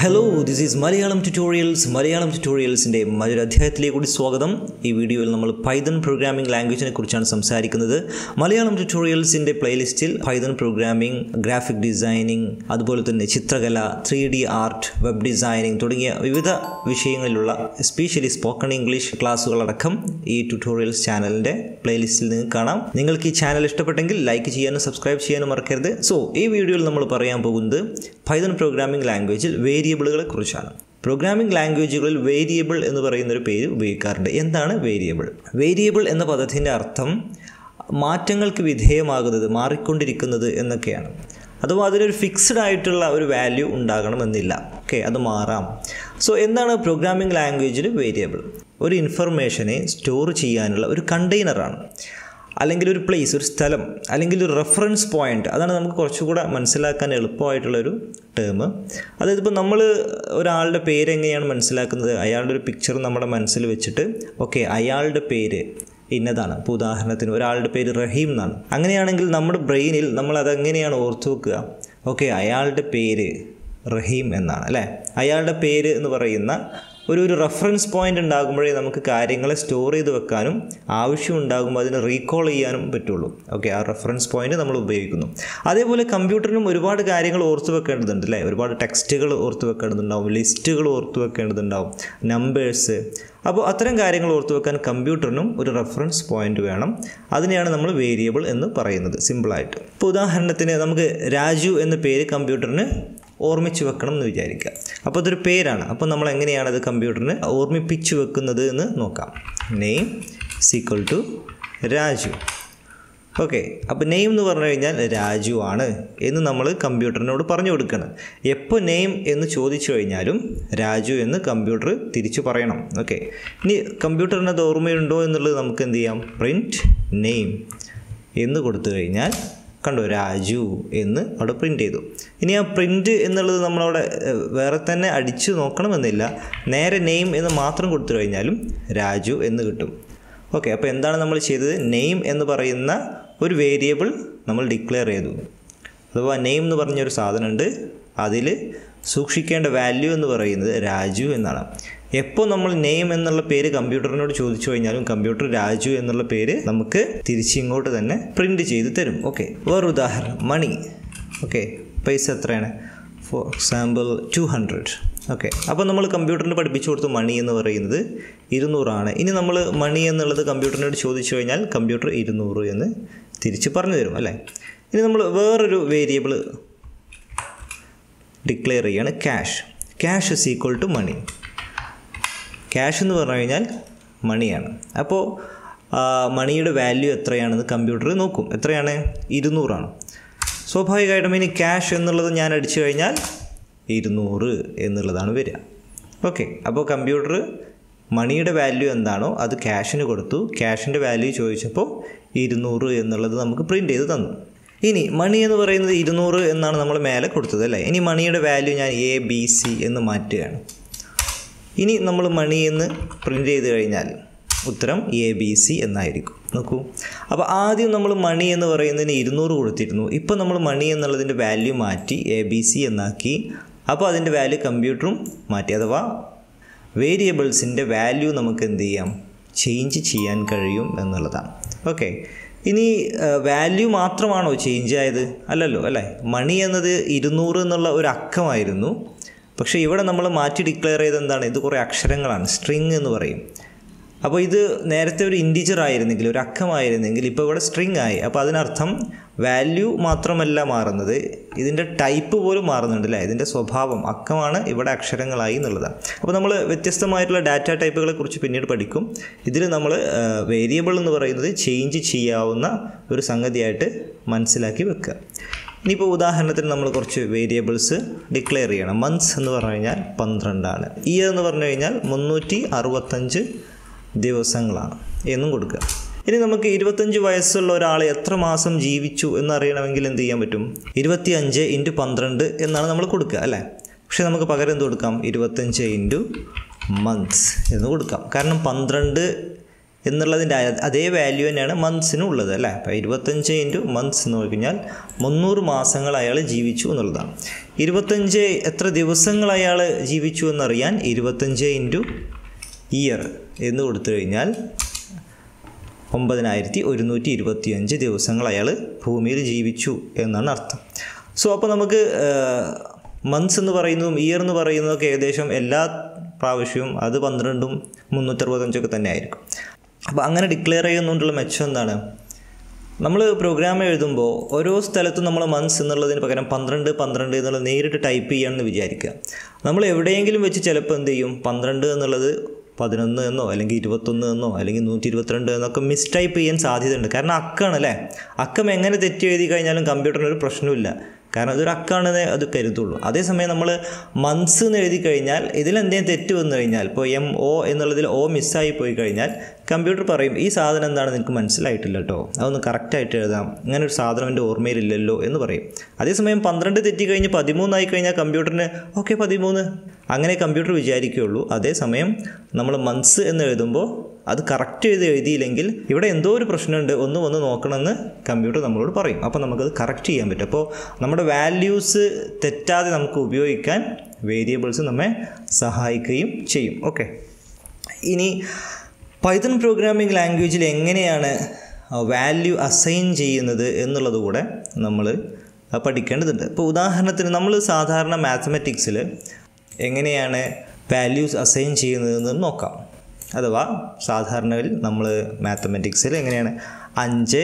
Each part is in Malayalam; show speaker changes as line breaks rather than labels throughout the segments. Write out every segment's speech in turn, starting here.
hello this is Malayalam tutorials Malayalam ട്യൂട്ടോറിയൽസിൻ്റെ മറ്റൊരു അധ്യായത്തിലേക്ക് കൂടി സ്വാഗതം ഈ വീഡിയോയിൽ നമ്മൾ പൈതൺ പ്രോഗ്രാമിംഗ് ലാംഗ്വേജിനെ കുറിച്ചാണ് സംസാരിക്കുന്നത് മലയാളം ട്യൂട്ടോറിയൽസിൻ്റെ പ്ലേലിസ്റ്റിൽ പൈതൺ പ്രോഗ്രാമിംഗ് ഗ്രാഫിക് ഡിസൈനിങ് അതുപോലെ തന്നെ ചിത്രകല three D art web designing തുടങ്ങിയ വിവിധ വിഷയങ്ങളിലുള്ള എസ്പെഷ്യലി സ്പോക്കൺ ഇംഗ്ലീഷ് ക്ലാസ്സുകളടക്കം ഈ ട്യൂട്ടോറിയൽസ് ചാനലിൻ്റെ പ്ലേലിസ്റ്റിൽ നിങ്ങൾക്ക് കാണാം നിങ്ങൾക്ക് ഈ ചാനൽ ഇഷ്ടപ്പെട്ടെങ്കിൽ ലൈക്ക് ചെയ്യാനും സബ്സ്ക്രൈബ് ചെയ്യാനും മറക്കരുത് സോ ഈ വീഡിയോയിൽ നമ്മൾ പറയാൻ പോകുന്നത് പൈതൺ പ്രോഗ്രാമിംഗ് ലാംഗ്വേജിൽ വേരിയബിളുകളെ കുറിച്ചാണ് പ്രോഗ്രാമിംഗ് ലാംഗ്വേജുകളിൽ വേരിയബിൾ എന്ന് പറയുന്ന ഒരു പേര് ഉപയോഗിക്കാറുണ്ട് എന്താണ് വേരിയബിൾ വേരിയബിൾ എന്ന പദത്തിൻ്റെ അർത്ഥം മാറ്റങ്ങൾക്ക് വിധേയമാകുന്നത് മാറിക്കൊണ്ടിരിക്കുന്നത് എന്നൊക്കെയാണ് അഥവാ അതിനൊരു ഫിക്സ്ഡ് ആയിട്ടുള്ള ഒരു വാല്യൂ ഉണ്ടാകണമെന്നില്ല ഓക്കെ അത് മാറാം സോ എന്താണ് പ്രോഗ്രാമിംഗ് ലാംഗ്വേജിൽ വേരിയബിൾ ഒരു ഇൻഫർമേഷനെ സ്റ്റോർ ചെയ്യാനുള്ള ഒരു കണ്ടെയ്നറാണ് അല്ലെങ്കിൽ ഒരു പ്ലേസ് ഒരു സ്ഥലം അല്ലെങ്കിൽ ഒരു റെഫറൻസ് പോയിന്റ് അതാണ് നമുക്ക് കുറച്ചുകൂടെ മനസ്സിലാക്കാൻ എളുപ്പമായിട്ടുള്ളൊരു ടേം അതായത് ഇപ്പോൾ നമ്മൾ ഒരാളുടെ പേര് എങ്ങനെയാണ് മനസ്സിലാക്കുന്നത് അയാളുടെ ഒരു പിക്ചർ നമ്മുടെ മനസ്സിൽ വെച്ചിട്ട് ഓക്കെ അയാളുടെ പേര് ഇന്നതാണ് ഇപ്പോൾ ഉദാഹരണത്തിന് ഒരാളുടെ പേര് റഹീം എന്നാണ് അങ്ങനെയാണെങ്കിൽ നമ്മുടെ ബ്രെയിനിൽ നമ്മൾ അതെങ്ങനെയാണ് ഓർത്തു വെക്കുക ഓക്കെ അയാളുടെ പേര് റഹീം എന്നാണ് അല്ലേ അയാളുടെ പേര് എന്ന് പറയുന്ന ഒരു ഒരു റെഫറൻസ് പോയിന്റ് ഉണ്ടാകുമ്പോഴേ നമുക്ക് കാര്യങ്ങളെ സ്റ്റോർ ചെയ്ത് വെക്കാനും ആവശ്യം ഉണ്ടാകുമ്പോൾ അതിനെ റീകോൾ ചെയ്യാനും പറ്റുള്ളൂ ഓക്കെ ആ റെഫറൻസ് പോയിന്റ് നമ്മൾ ഉപയോഗിക്കുന്നു അതേപോലെ കമ്പ്യൂട്ടറിനും ഒരുപാട് കാര്യങ്ങൾ ഓർത്ത് വെക്കേണ്ടതുണ്ട് അല്ലേ ഒരുപാട് ടെക്സ്റ്റുകൾ ഓർത്ത് വെക്കേണ്ടതുണ്ടാവും ലിസ്റ്റുകൾ ഓർത്ത് വെക്കേണ്ടതുണ്ടാവും നമ്പേഴ്സ് അപ്പോൾ അത്തരം കാര്യങ്ങൾ ഓർത്ത് വെക്കാൻ കമ്പ്യൂട്ടറിനും ഒരു റെഫറൻസ് പോയിന്റ് വേണം അതിനെയാണ് നമ്മൾ വേരിയബിൾ എന്ന് പറയുന്നത് സിമ്പിളായിട്ട് ഇപ്പോൾ ഉദാഹരണത്തിന് നമുക്ക് രാജു എന്ന പേര് കമ്പ്യൂട്ടറിന് ഓർമ്മിച്ച് വെക്കണം എന്ന് വിചാരിക്കുക അപ്പോൾ അതൊരു പേരാണ് അപ്പോൾ നമ്മൾ എങ്ങനെയാണ് അത് കമ്പ്യൂട്ടറിന് ഓർമ്മിപ്പിച്ച് വെക്കുന്നത് എന്ന് നോക്കാം name is equal to Raju okay അപ്പോൾ നെയിം എന്ന് പറഞ്ഞു കഴിഞ്ഞാൽ രാജു ആണ് എന്ന് നമ്മൾ കമ്പ്യൂട്ടറിനോട് പറഞ്ഞു കൊടുക്കണം എപ്പോൾ നെയിം എന്ന് ചോദിച്ചു കഴിഞ്ഞാലും രാജു എന്ന് കമ്പ്യൂട്ടർ തിരിച്ചു പറയണം ഓക്കെ ഇനി കമ്പ്യൂട്ടറിന് അത് ഓർമ്മയുണ്ടോ എന്നുള്ളത് നമുക്ക് എന്ത് ചെയ്യാം പ്രിൻറ്റ് നെയിം എന്ന് കൊടുത്തു കഴിഞ്ഞാൽ കണ്ടോ രാജു എന്ന് അവിടെ പ്രിൻ്റ് ചെയ്തു ഇനി ആ പ്രിൻ്റ് എന്നുള്ളത് നമ്മളവിടെ വേറെ തന്നെ അടിച്ചു നോക്കണമെന്നില്ല നേരെ നെയിം എന്ന് മാത്രം കൊടുത്തു കഴിഞ്ഞാലും രാജു എന്ന് കിട്ടും ഓക്കെ അപ്പോൾ എന്താണ് നമ്മൾ ചെയ്തത് നെയിം എന്ന് പറയുന്ന ഒരു വേരിയബിൾ നമ്മൾ ഡിക്ലെയർ ചെയ്തു അഥവാ നെയിം എന്ന് പറഞ്ഞൊരു സാധനമുണ്ട് അതിൽ സൂക്ഷിക്കേണ്ട വാല്യൂ എന്ന് പറയുന്നത് രാജു എന്നാണ് എപ്പോൾ നമ്മൾ നെയിം എന്നുള്ള പേര് കമ്പ്യൂട്ടറിനോട് ചോദിച്ചു കഴിഞ്ഞാലും കമ്പ്യൂട്ടർ രാജു എന്നുള്ള പേര് നമുക്ക് തിരിച്ചിങ്ങോട്ട് തന്നെ പ്രിൻ്റ് ചെയ്ത് തരും ഓക്കെ വേറൊരു ഉദാഹരണം മണി ഓക്കെ പൈസ എത്രയാണ് for example two hundred okay അപ്പോൾ നമ്മൾ കമ്പ്യൂട്ടറിന് പഠിപ്പിച്ചു കൊടുത്ത മണി എന്ന് പറയുന്നത് ഇരുന്നൂറാണ് ഇനി നമ്മൾ മണി എന്നുള്ളത് കമ്പ്യൂട്ടറിനോട് ചോദിച്ചു കഴിഞ്ഞാൽ കമ്പ്യൂട്ടർ ഇരുന്നൂറ് എന്ന് തിരിച്ച് പറഞ്ഞു തരും അല്ലേ ഇനി നമ്മൾ വേറൊരു വേരിയബിൾ ഡിക്ലെയർ ചെയ്യാണ് cash cash is equal to money cash എന്ന് പറഞ്ഞു കഴിഞ്ഞാൽ മണിയാണ് അപ്പോൾ മണിയുടെ വാല്യൂ എത്രയാണെന്ന് കമ്പ്യൂട്ടർ നോക്കും എത്രയാണ് ഇരുന്നൂറാണ് സ്വാഭാവികമായിട്ടും ഇനി ക്യാഷ് എന്നുള്ളത് ഞാൻ അടിച്ചു കഴിഞ്ഞാൽ ഇരുന്നൂറ് എന്നുള്ളതാണ് വരിക ഓക്കെ അപ്പോൾ കമ്പ്യൂട്ടർ മണിയുടെ വാല്യൂ എന്താണോ അത് ക്യാഷിന് കൊടുത്തു ക്യാഷിൻ്റെ വാല്യൂ ചോദിച്ചപ്പോൾ ഇരുന്നൂറ് എന്നുള്ളത് നമുക്ക് പ്രിൻ്റ് ചെയ്ത് തന്നു ഇനി മണി എന്ന് പറയുന്നത് ഇരുന്നൂറ് എന്നാണ് നമ്മൾ മേലെ കൊടുത്തത് അല്ലേ ഇനി മണിയുടെ വാല്യൂ ഞാൻ എ ബി സി എന്ന് മാറ്റുകയാണ് ഇനി നമ്മൾ മണി എന്ന് പ്രിൻ്റ് ചെയ്ത് കഴിഞ്ഞാൽ ഉത്തരം എ ബി സി എന്നായിരിക്കും നോക്കൂ അപ്പോൾ ആദ്യം നമ്മൾ മണി എന്ന് പറയുന്നതിന് ഇരുന്നൂറ് കൊടുത്തിരുന്നു ഇപ്പോൾ നമ്മൾ മണി എന്നുള്ളതിൻ്റെ വാല്യൂ മാറ്റി എ ബി സി എന്നാക്കി അപ്പോൾ അതിൻ്റെ വാല്യൂ കമ്പ്യൂട്ടറും മാറ്റി അഥവാ വേരിയബിൾസിൻ്റെ വാല്യൂ നമുക്ക് എന്ത് ചെയ്യാം ചേഞ്ച് ചെയ്യാൻ കഴിയും എന്നുള്ളതാണ് ഓക്കെ ഇനി വാല്യൂ മാത്രമാണോ ചേഞ്ച് ആയത് അല്ലല്ലോ അല്ലേ മണി എന്നത് ഇരുന്നൂറ് എന്നുള്ള ഒരു അക്കമായിരുന്നു പക്ഷേ ഇവിടെ നമ്മൾ മാറ്റി ഡിക്ലെയർ ചെയ്ത് എന്താണ് ഇത് കുറേ അക്ഷരങ്ങളാണ് സ്ട്രിങ് എന്ന് പറയും അപ്പോൾ ഇത് നേരത്തെ ഒരു ഇൻഡിജർ ആയിരുന്നെങ്കിൽ ഒരു അക്കമായിരുന്നെങ്കിൽ ഇപ്പോൾ ഇവിടെ സ്ട്രിങ് ആയി അപ്പോൾ അതിനർത്ഥം വാല്യൂ മാത്രമല്ല മാറുന്നത് ഇതിൻ്റെ ടൈപ്പ് പോലും മാറുന്നുണ്ട് അല്ലേ ഇതിൻ്റെ സ്വഭാവം അക്കമാണ് ഇവിടെ അക്ഷരങ്ങളായി എന്നുള്ളതാണ് അപ്പോൾ നമ്മൾ വ്യത്യസ്തമായിട്ടുള്ള ഡാറ്റ ടൈപ്പുകളെ കുറിച്ച് പിന്നീട് പഠിക്കും ഇതിൽ നമ്മൾ വേരിയബിൾ എന്ന് പറയുന്നത് ചേഞ്ച് ചെയ്യാവുന്ന ഒരു സംഗതിയായിട്ട് മനസ്സിലാക്കി വെക്കുക ഇനിയിപ്പോൾ ഉദാഹരണത്തിന് നമ്മൾ കുറച്ച് വേരിയബിൾസ് ഡിക്ലെയർ ചെയ്യണം മന്ത്സ് എന്ന് പറഞ്ഞു കഴിഞ്ഞാൽ പന്ത്രണ്ടാണ് ഇയർ എന്ന് പറഞ്ഞു കഴിഞ്ഞാൽ മുന്നൂറ്റി അറുപത്തഞ്ച് ദിവസങ്ങളാണ് എന്നും കൊടുക്കുക ഇനി നമുക്ക് ഇരുപത്തഞ്ച് വയസ്സുള്ള ഒരാൾ എത്ര മാസം ജീവിച്ചു എന്നറിയണമെങ്കിൽ എന്ത് ചെയ്യാൻ പറ്റും ഇരുപത്തി അഞ്ച് ഇൻറ്റു പന്ത്രണ്ട് എന്നാണ് നമ്മൾ കൊടുക്കുക അല്ലേ പക്ഷേ നമുക്ക് പകരം എന്ത് കൊടുക്കാം ഇരുപത്തഞ്ച് ഇൻറ്റു മന്ത്സ് എന്ന് കൊടുക്കാം കാരണം പന്ത്രണ്ട് എന്നുള്ളതിൻ്റെ അതേ വാല്യൂ തന്നെയാണ് മന്ത്സിനും ഉള്ളത് അല്ലേ അപ്പോൾ ഇരുപത്തഞ്ച് ഇൻറ്റു മന്ത്സ് എന്ന് കഴിഞ്ഞാൽ മുന്നൂറ് മാസങ്ങൾ അയാൾ ജീവിച്ചു എന്നുള്ളതാണ് ഇരുപത്തഞ്ച് എത്ര ദിവസങ്ങൾ അയാൾ ജീവിച്ചു എന്നറിയാൻ ഇരുപത്തഞ്ച് ഇൻറ്റു ഇയർ എന്ന് കൊടുത്തു കഴിഞ്ഞാൽ ഒമ്പതിനായിരത്തി ഒരുന്നൂറ്റി ഇരുപത്തിയഞ്ച് ദിവസങ്ങൾ അയാൾ ഭൂമിയിൽ ജീവിച്ചു എന്നാണ് അർത്ഥം സോ അപ്പോൾ നമുക്ക് മന്ത്സ് എന്ന് പറയുന്നതും ഇയർ എന്ന് പറയുന്നതൊക്കെ ഏകദേശം എല്ലാ പ്രാവശ്യവും അത് പന്ത്രണ്ടും മുന്നൂറ്ററുപത്തഞ്ചൊക്കെ തന്നെ ആയിരിക്കും അപ്പോൾ അങ്ങനെ ഡിക്ലെയർ ചെയ്യുന്നതുകൊണ്ടുള്ള മെച്ചം എന്താണ് നമ്മൾ പ്രോഗ്രാം എഴുതുമ്പോൾ ഓരോ സ്ഥലത്തും നമ്മൾ മന്ത്സ് എന്നുള്ളതിന് പകരം പന്ത്രണ്ട് പന്ത്രണ്ട് എന്നുള്ളത് നേരിട്ട് ടൈപ്പ് ചെയ്യാമെന്ന് വിചാരിക്കുക നമ്മൾ എവിടെയെങ്കിലും വെച്ച് ചിലപ്പോൾ എന്ത് ചെയ്യും പന്ത്രണ്ട് എന്നുള്ളത് പതിനൊന്ന് എന്നോ അല്ലെങ്കിൽ ഇരുപത്തൊന്ന് എന്നോ അല്ലെങ്കിൽ നൂറ്റി ഇരുപത്തിരണ്ട് എന്നൊക്കെ മിസ്റ്റൈപ്പ് ചെയ്യാൻ സാധ്യതയുണ്ട് കാരണം അക്കാണ് അല്ലേ അക്കം എങ്ങനെ തെറ്റി എഴുതി കഴിഞ്ഞാലും കമ്പ്യൂട്ടറിന് ഒരു പ്രശ്നമില്ല കാരണം അതൊരു അക്കാണെന്നേ അത് കരുതുള്ളൂ അതേസമയം നമ്മൾ മന്ത്സ് എന്ന് എഴുതി കഴിഞ്ഞാൽ ഇതിലെന്തെങ്കിലും തെറ്റ് വന്നു കഴിഞ്ഞാൽ ഇപ്പോൾ എം ഒ എന്നുള്ളതിൽ ഒ മിസ്സായി പോയി കഴിഞ്ഞാൽ കമ്പ്യൂട്ടർ പറയും ഈ സാധനം എന്താണ് നിനക്ക് മനസ്സിലായിട്ടില്ല കേട്ടോ അതൊന്ന് കറക്റ്റായിട്ട് എഴുതാം ഇങ്ങനെ ഒരു സാധനം എൻ്റെ ഓർമ്മയിലില്ലല്ലോ എന്ന് പറയും അതേസമയം പന്ത്രണ്ട് തെറ്റി കഴിഞ്ഞ് പതിമൂന്നായി കഴിഞ്ഞാൽ കമ്പ്യൂട്ടറിന് ഓക്കെ പതിമൂന്ന് അങ്ങനെ കമ്പ്യൂട്ടർ വിചാരിക്കുകയുള്ളൂ അതേസമയം നമ്മൾ മന്ത്സ് എന്ന് എഴുതുമ്പോൾ അത് കറക്റ്റ് ചെയ്ത് എഴുതിയില്ലെങ്കിൽ ഇവിടെ എന്തോ ഒരു പ്രശ്നമുണ്ട് ഒന്ന് വന്ന് നോക്കണമെന്ന് കമ്പ്യൂട്ടർ നമ്മളോട് പറയും അപ്പോൾ നമുക്കത് കറക്റ്റ് ചെയ്യാൻ പറ്റും അപ്പോൾ നമ്മുടെ വാല്യൂസ് തെറ്റാതെ നമുക്ക് ഉപയോഗിക്കാൻ വേരിയബിൾസ് നമ്മെ സഹായിക്കുകയും ചെയ്യും ഓക്കെ ഇനി പൈത്തൺ പ്രോഗ്രാമിംഗ് ലാംഗ്വേജിൽ എങ്ങനെയാണ് വാല്യൂ അസൈൻ ചെയ്യുന്നത് എന്നുള്ളത് കൂടെ നമ്മൾ പഠിക്കേണ്ടതുണ്ട് ഇപ്പോൾ ഉദാഹരണത്തിന് നമ്മൾ സാധാരണ മാത്തമെറ്റിക്സിൽ എങ്ങനെയാണ് വാല്യൂസ് അസൈൻ ചെയ്യുന്നതെന്ന് നോക്കാം അഥവാ സാധാരണയിൽ നമ്മൾ മാത്തമെറ്റിക്സിൽ എങ്ങനെയാണ് അഞ്ച്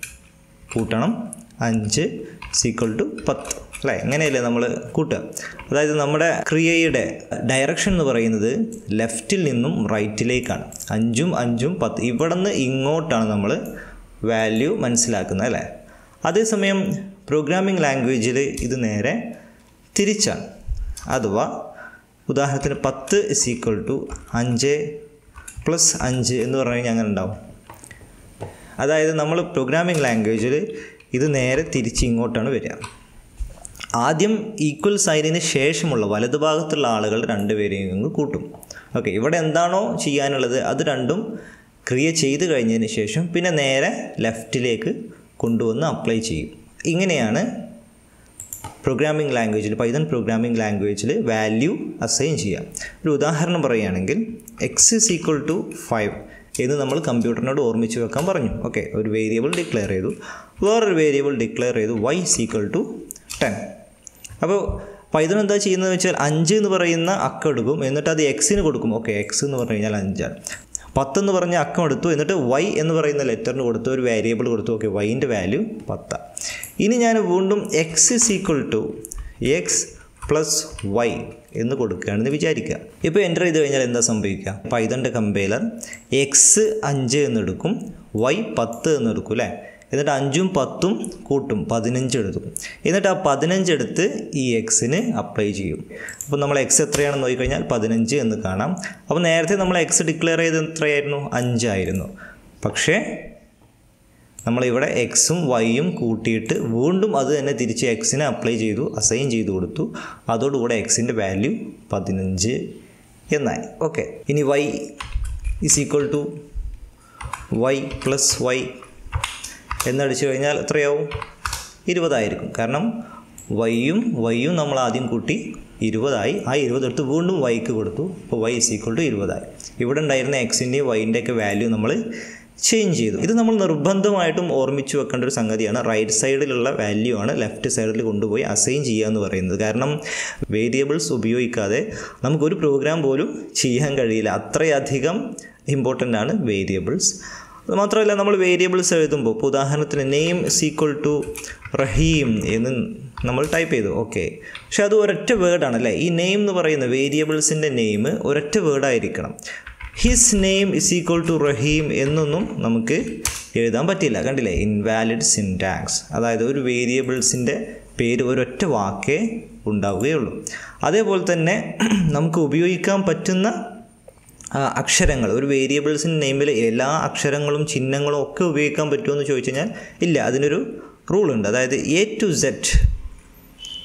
കൂട്ടണം അഞ്ച് സീക്വൽ ടു പത്ത് അല്ലേ എങ്ങനെയല്ലേ നമ്മൾ കൂട്ടുക അതായത് നമ്മുടെ ക്രിയയുടെ ഡയറക്ഷൻ എന്ന് പറയുന്നത് ലെഫ്റ്റിൽ നിന്നും റൈറ്റിലേക്കാണ് അഞ്ചും അഞ്ചും പത്ത് ഇവിടെ നിന്ന് ഇങ്ങോട്ടാണ് നമ്മൾ വാല്യൂ മനസ്സിലാക്കുന്നത് അല്ലേ അതേസമയം പ്രോഗ്രാമിംഗ് ലാംഗ്വേജിൽ ഇത് നേരെ തിരിച്ചാണ് അഥവാ ഉദാഹരണത്തിന് പത്ത് ഇസ് ഈക്വൽ ടു അഞ്ച് പ്ലസ് അഞ്ച് എന്ന് പറഞ്ഞു കഴിഞ്ഞാൽ അങ്ങനെ ഉണ്ടാവും അതായത് നമ്മൾ പ്രോഗ്രാമിംഗ് ലാംഗ്വേജിൽ ഇത് നേരെ തിരിച്ച് ഇങ്ങോട്ടാണ് വരിക ആദ്യം ഈക്വൽ സൈനിന് ശേഷമുള്ള വലതുഭാഗത്തുള്ള ആളുകൾ രണ്ടുപേരെയും അങ്ങ് കൂട്ടും ഓക്കെ ഇവിടെ എന്താണോ ചെയ്യാനുള്ളത് അത് രണ്ടും ക്രിയ ചെയ്ത് കഴിഞ്ഞതിന് ശേഷം പിന്നെ നേരെ ലെഫ്റ്റിലേക്ക് കൊണ്ടുവന്ന് അപ്ലൈ ചെയ്യും ഇങ്ങനെയാണ് പ്രോഗ്രാമിംഗ് ലാംഗ്വേജിൽ പൈതൺ പ്രോഗ്രാമിംഗ് ലാംഗ്വേജിൽ വാല്യൂ അസൈൻ ചെയ്യാം ഒരു ഉദാഹരണം പറയുകയാണെങ്കിൽ X is equal to five എന്ന് നമ്മൾ കമ്പ്യൂട്ടറിനോട് ഓർമ്മിച്ച് വെക്കാൻ പറഞ്ഞു ഓക്കെ ഒരു വേരിയബിൾ ഡിക്ലെയർ ചെയ്തു വേറൊരു വേരിയബിൾ ഡിക്ലെയർ ചെയ്തു Y is equal to ten അപ്പോൾ പൈതൺ എന്താ ചെയ്യുന്നത് വെച്ചാൽ അഞ്ച് എന്ന് പറയുന്ന അക്കം എടുക്കും എന്നിട്ട് അത് എക്സിന് കൊടുക്കും ഓക്കെ എക്സ് എന്ന് പറഞ്ഞു കഴിഞ്ഞാൽ അഞ്ചാണ് പത്തെന്ന് പറഞ്ഞ അക്കം എടുത്തു എന്നിട്ട് വൈ എന്ന് പറയുന്ന ലെറ്ററിന് കൊടുത്തു ഒരു വേരിയബിൾ കൊടുത്തു ഓക്കെ വൈൻ്റെ വാല്യൂ പത്താണ് ഇനി ഞാൻ വീണ്ടും X is equal to X plus Y എന്ന് കൊടുക്കുകയാണെന്ന് വിചാരിക്കുക ഇപ്പോൾ എൻ്റർ ചെയ്ത് കഴിഞ്ഞാൽ എന്താ സംഭവിക്കുക പൈതൻ്റെ കമ്പൈലർ എക്സ് അഞ്ച് എന്നെടുക്കും വൈ പത്ത് എന്നെടുക്കും അല്ലേ എന്നിട്ട് അഞ്ചും പത്തും കൂട്ടും പതിനഞ്ച് എടുക്കും എന്നിട്ട് ആ പതിനഞ്ച് എടുത്ത് ഈ എക്സിന് അപ്ലൈ ചെയ്യും അപ്പോൾ നമ്മൾ എക്സ് എത്രയാണെന്ന് നോക്കിക്കഴിഞ്ഞാൽ പതിനഞ്ച് എന്ന് കാണാം അപ്പോൾ നേരത്തെ നമ്മൾ എക്സ് ഡിക്ലെയർ ചെയ്ത് എത്രയായിരുന്നു അഞ്ചായിരുന്നു പക്ഷേ നമ്മളിവിടെ എക്സും വൈയും കൂട്ടിയിട്ട് വീണ്ടും അത് തന്നെ തിരിച്ച് എക്സിനെ അപ്ലൈ ചെയ്തു അസൈൻ ചെയ്തു കൊടുത്തു അതോടുകൂടെ എക്സിൻ്റെ വാല്യൂ പതിനഞ്ച് എന്നായി ഓക്കെ ഇനി Y is equal to Y plus Y എന്നടിച്ചു കഴിഞ്ഞാൽ എത്രയാവും ഇരുപതായിരിക്കും കാരണം വൈയും വൈയും നമ്മൾ ആദ്യം കൂട്ടി ഇരുപതായി ആ ഇരുപത് എടുത്ത് വീണ്ടും വൈക്ക് കൊടുത്തു അപ്പോൾ വൈ ഇസ് ഈക്വൽ ടു ഇരുപതായി ഇവിടെ ഉണ്ടായിരുന്ന എക്സിൻ്റെയും വൈൻ്റെയൊക്കെ വാല്യൂ നമ്മൾ ചേഞ്ച് ചെയ്തു ഇത് നമ്മൾ നിർബന്ധമായിട്ടും ഓർമ്മിച്ച് വെക്കേണ്ട ഒരു സംഗതിയാണ് റൈറ്റ് സൈഡിലുള്ള വാല്യൂ ആണ് ലെഫ്റ്റ് സൈഡിൽ കൊണ്ടുപോയി അസൈൻ ചെയ്യുക എന്ന് പറയുന്നത് കാരണം വേരിയബിൾസ് ഉപയോഗിക്കാതെ നമുക്കൊരു പ്രോഗ്രാം പോലും ചെയ്യാൻ കഴിയില്ല അത്രയധികം ഇമ്പോർട്ടൻ്റ് ആണ് വേരിയബിൾസ് അത് മാത്രമല്ല നമ്മൾ വേരിയബിൾസ് എഴുതുമ്പോൾ ഇപ്പോൾ ഉദാഹരണത്തിന് നെയിം സീക്വൽ ടു റഹീം എന്ന് നമ്മൾ ടൈപ്പ് ചെയ്തു ഓക്കെ പക്ഷെ അത് ഒരൊറ്റ വേർഡാണ് അല്ലേ ഈ നെയിം എന്ന് പറയുന്ന വേരിയബിൾസിൻ്റെ നെയിം ഒരൊറ്റ വേർഡായിരിക്കണം his name is equal to Rahim എന്നൊന്നും നമുക്ക് എഴുതാൻ പറ്റില്ല കണ്ടില്ലേ ഇൻവാലിഡ് സിൻടാക്സ് അതായത് ഒരു വേരിയബിൾസിൻ്റെ പേര് ഒരൊറ്റ വാക്കേ ഉണ്ടാവുകയുള്ളൂ അതേപോലെ തന്നെ നമുക്ക് ഉപയോഗിക്കാൻ പറ്റുന്ന അക്ഷരങ്ങൾ ഒരു വേരിയബിൾസിൻ്റെ നെയിമിൽ എല്ലാ അക്ഷരങ്ങളും ചിഹ്നങ്ങളും ഒക്കെ ഉപയോഗിക്കാൻ പറ്റുമെന്ന് ചോദിച്ചു കഴിഞ്ഞാൽ ഇല്ല അതിനൊരു റൂൾ ഉണ്ട് അതായത് എ ടു സെറ്റ്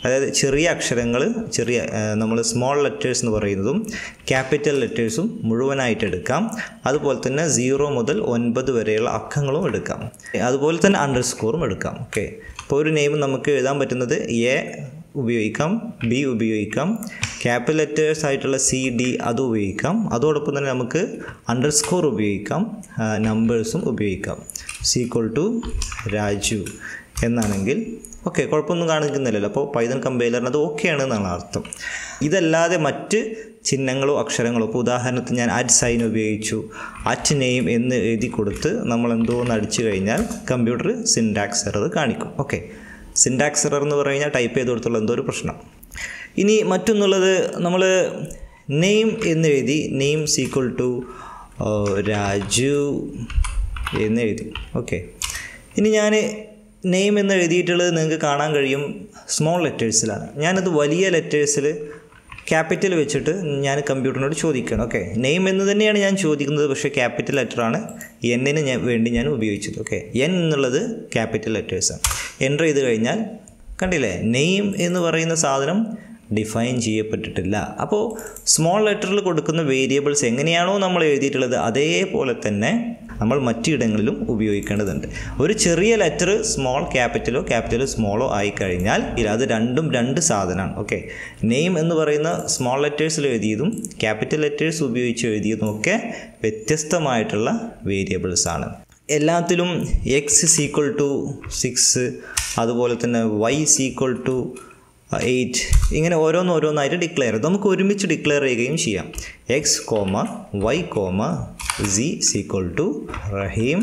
അതായത് ചെറിയ അക്ഷരങ്ങൾ ചെറിയ നമ്മൾ സ്മോൾ ലെറ്റേഴ്സ് എന്ന് പറയുന്നതും ക്യാപിറ്റൽ ലെറ്റേഴ്സും മുഴുവനായിട്ട് എടുക്കാം അതുപോലെ തന്നെ സീറോ മുതൽ ഒൻപത് വരെയുള്ള അക്കങ്ങളും എടുക്കാം അതുപോലെ തന്നെ അണ്ടർ സ്കോറും എടുക്കാം ഓക്കെ ഇപ്പോൾ ഒരു നെയിം നമുക്ക് എഴുതാൻ പറ്റുന്നത് എ ഉപയോഗിക്കാം ബി ഉപയോഗിക്കാം ക്യാപിറ്റൽ ലെറ്റേഴ്സ് ആയിട്ടുള്ള സി ഡി അത് ഉപയോഗിക്കാം അതോടൊപ്പം തന്നെ നമുക്ക് അണ്ടർ സ്കോർ ഉപയോഗിക്കാം നമ്പേഴ്സും ഉപയോഗിക്കാം സീക്വൽ ടു രാജു എന്നാണെങ്കിൽ ഓക്കെ കുഴപ്പമൊന്നും കാണിക്കുന്നില്ലല്ലോ അപ്പോൾ പൈതൺ കമ്പൈലറിന് അത് ഓക്കെയാണ് എന്നാണ് അർത്ഥം ഇതല്ലാതെ മറ്റ് ചിഹ്നങ്ങളോ അക്ഷരങ്ങളോ ഇപ്പോൾ ഉദാഹരണത്തിന് ഞാൻ അറ്റ് സൈൻ ഉപയോഗിച്ചു അറ്റ് നെയിം എന്ന് എഴുതി കൊടുത്ത് നമ്മൾ എന്തോ ഒന്ന് അടിച്ചു കഴിഞ്ഞാൽ കമ്പ്യൂട്ടർ സിൻഡാക്സ് എറർ കാണിക്കും ഓക്കെ സിൻഡാക്സ് എറർ എന്ന് പറഞ്ഞു കഴിഞ്ഞാൽ ടൈപ്പ് ചെയ്ത് കൊടുത്തുള്ള എന്തോ ഒരു പ്രശ്നം ഇനി മറ്റൊന്നുള്ളത് നമ്മൾ നെയിം എന്ന് എഴുതി നെയിം സീക്വൽ ടു രാജു എന്ന് എഴുതി ഓക്കെ ഇനി ഞാൻ നെയിം എന്ന് എഴുതിയിട്ടുള്ളത് നിങ്ങൾക്ക് കാണാൻ കഴിയും സ്മോൾ ലെറ്റേഴ്സിലാണ് ഞാനത് വലിയ ലെറ്റേഴ്സിൽ ക്യാപിറ്റൽ വെച്ചിട്ട് ഞാൻ കമ്പ്യൂട്ടറിനോട് ചോദിക്കണം ഓക്കെ നെയിം എന്ന് തന്നെയാണ് ഞാൻ ചോദിക്കുന്നത് പക്ഷേ ക്യാപിറ്റൽ ലെറ്ററാണ് എന്നിന് ഞാൻ വേണ്ടി ഞാൻ ഉപയോഗിച്ചത് ഓക്കെ എൻ എന്നുള്ളത് ക്യാപിറ്റൽ ലെറ്റേഴ്സാണ് എൻ്റർ ചെയ്ത് കഴിഞ്ഞാൽ കണ്ടില്ലേ നെയിം എന്ന് പറയുന്ന സാധനം ഡിഫൈൻ ചെയ്യപ്പെട്ടിട്ടില്ല അപ്പോൾ സ്മോൾ ലെറ്ററിൽ കൊടുക്കുന്ന വേരിയബിൾസ് എങ്ങനെയാണോ നമ്മൾ എഴുതിയിട്ടുള്ളത് അതേപോലെ തന്നെ നമ്മൾ മറ്റിടങ്ങളിലും ഉപയോഗിക്കേണ്ടതുണ്ട് ഒരു ചെറിയ ലെറ്റർ സ്മോൾ ക്യാപിറ്റലോ ക്യാപിറ്റലോ സ്മോളോ ആയിക്കഴിഞ്ഞാൽ അത് രണ്ടും രണ്ട് സാധനമാണ് ഓക്കെ നെയിം എന്ന് പറയുന്ന സ്മോൾ ലെറ്റേഴ്സിൽ എഴുതിയതും ക്യാപിറ്റൽ ലെറ്റേഴ്സ് ഉപയോഗിച്ച് എഴുതിയതും ഒക്കെ വ്യത്യസ്തമായിട്ടുള്ള വേരിയബിൾസ് ആണ് എല്ലാത്തിലും എക്സ് സീക്വൽ ടു സിക്സ് അതുപോലെ തന്നെ വൈ സീക്വൽ ടു എയ്റ്റ് ഇങ്ങനെ ഓരോന്ന് ഓരോന്നായിട്ട് ഡിക്ലെയർ ചെയ്ത് നമുക്ക് ഒരുമിച്ച് ഡിക്ലെയർ ചെയ്യുകയും ചെയ്യാം X comma Y comma C is equal to Rahim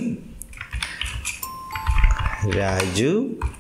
Raju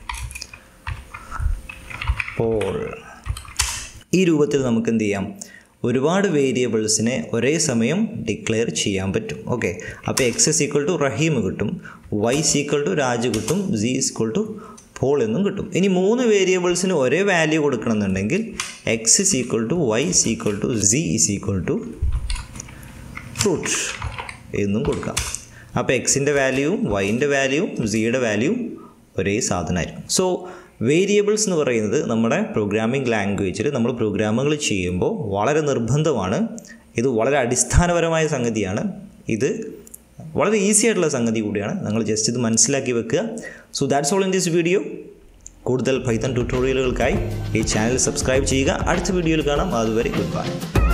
Paul ഈ രൂപത്തിൽ നമുക്ക് എന്ത് ചെയ്യാം ഒരുപാട് വേരിയബിൾസിനെ ഒരേ സമയം ഡിക്ലെയർ ചെയ്യാൻ പറ്റും ഓക്കെ അപ്പോൾ എക്സ് ഈക്വൽ ടു റഹീം കിട്ടും വൈ ഈക്വൽ ടു രാജു കിട്ടും സി ഈക്വൽ ടു പോൾ എന്നും കിട്ടും ഇനി മൂന്ന് വേരിയബിൾസിന് ഒരേ വാല്യൂ കൊടുക്കണമെന്നുണ്ടെങ്കിൽ X is equal to Y is equal to C is equal to fruit എന്നും കൊടുക്കാം അപ്പോൾ എക്സിൻ്റെ വാല്യൂവും വൈൻ്റെ വാല്യൂവും സിയുടെ വാല്യൂവും ഒരേ സാധനമായിരിക്കും സോ വേരിയബിൾസ് എന്ന് പറയുന്നത് നമ്മുടെ പ്രോഗ്രാമിംഗ് ലാംഗ്വേജിൽ നമ്മൾ പ്രോഗ്രാമുകൾ ചെയ്യുമ്പോൾ വളരെ നിർബന്ധമാണ് ഇത് വളരെ അടിസ്ഥാനപരമായ സംഗതിയാണ് ഇത് വളരെ ഈസി ആയിട്ടുള്ള സംഗതി കൂടിയാണ് നിങ്ങൾ ജസ്റ്റ് ഇത് മനസ്സിലാക്കി വെക്കുക so that's all in this video കൂടുതൽ പൈത്തൺ ട്യൂട്ടോറിയലുകൾക്കായി ഈ ചാനൽ സബ്സ്ക്രൈബ് ചെയ്യുക അടുത്ത വീഡിയോയിൽ കാണാം അതുവരെ ഗുഡ് ബൈ